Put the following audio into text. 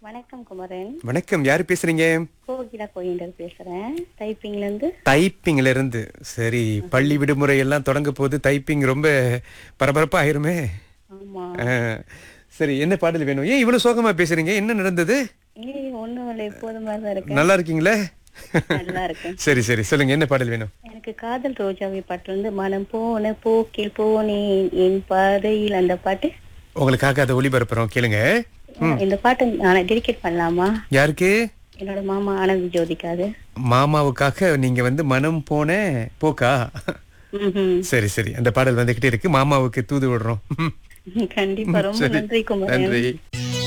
வணக்கம் குமரன் வணக்கம் யாரு பேசுறீங்க கோகிலா கோயிண்டர் பேசுறேன் டைப்பிங்ல இருந்து டைப்பிங்ல இருந்து சரி பள்ளி விடுமுறை எல்லாம் தொடங்க போது டைப்பிங் ரொம்ப பரபரப்பா ஆயிருமே ஆமா ஆ, சரி என்ன பாடல் வேணும் ஏன் இவ்வளவு சோகமா பேசுறீங்க என்ன நடந்தது ஏய் ஒண்ணும் இல்லை எப்போதும் மாதிரி தான் இருக்கேன் நல்லா இருக்கீங்களே நல்லா இருக்கேன் சரி சரி சொல்லுங்க என்ன பாடல் வேணும் எனக்கு காதல் ரோஜாவை பாட்டு வந்து மனம் போன போக்கில் போனேன் என் பாதையில் அந்த பாட்டு உங்களுக்காக அதை ஒளிபரப்புறோம் கேளுங்க இந்த பாட்டு நான் டெடிகேட் பண்ணலாமா யாருக்கு என்னோட மாமா ஆனந்த் ஜோதிக்காது மாமாவுக்காக நீங்க வந்து மனம் போன போக்கா ம்ஹும். சரி சரி அந்த பாடல் வந்துகிட்டே இருக்கு மாமாவுக்கு தூது விடுறோம் கண்டிப்பா ரொம்ப சரி. நன்றி குமரன் நன்றி